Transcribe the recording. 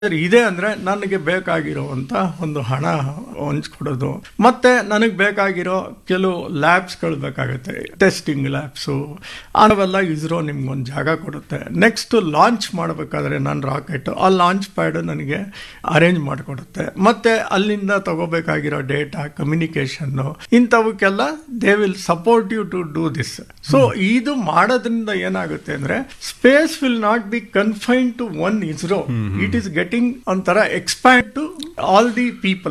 sir ಇದೆ ಅಂದ್ರೆ ನನಗೆ ಬೇಕಾಗಿರುವಂತ ಒಂದು ಹಣ ಹಂಚ್ಕೊಡೋದು ಮತ್ತೆ ನನಗೆ ಬೇಕಾಗಿರೋ ಕೆಲವು ಲ್ಯಾಬ್ಸ್ಗಳು ಬೇಕಾಗುತ್ತೆ ಟೆಸ್ಟಿಂಗ್ ಲ್ಯಾಬ್ಸು ಅವೆಲ್ಲ ಇಸ್ರೋ ನಿಮ್ಗೊಂದು ಜಾಗ ಕೊಡುತ್ತೆ ನೆಕ್ಸ್ಟ್ ಲಾಂಚ್ ಮಾಡಬೇಕಾದ್ರೆ ನನ್ನ ರಾಕೆಟ್ ಆ ಲಾಂಚ್ ಪ್ಯಾಡ್ ನನಗೆ ಅರೇಂಜ್ ಮಾಡಿಕೊಡುತ್ತೆ ಮತ್ತೆ ಅಲ್ಲಿಂದ ತಗೋಬೇಕಾಗಿರೋ ಡೇಟಾ ಕಮ್ಯುನಿಕೇಶನ್ ಇಂಥವಕ್ಕೆಲ್ಲ they will support you to do this so ಇದು ಮಾಡೋದ್ರಿಂದ ಏನಾಗುತ್ತೆ ಅಂದ್ರೆ space will not be confine to one ISRO it is getting ಒಂಥರ expand to all the people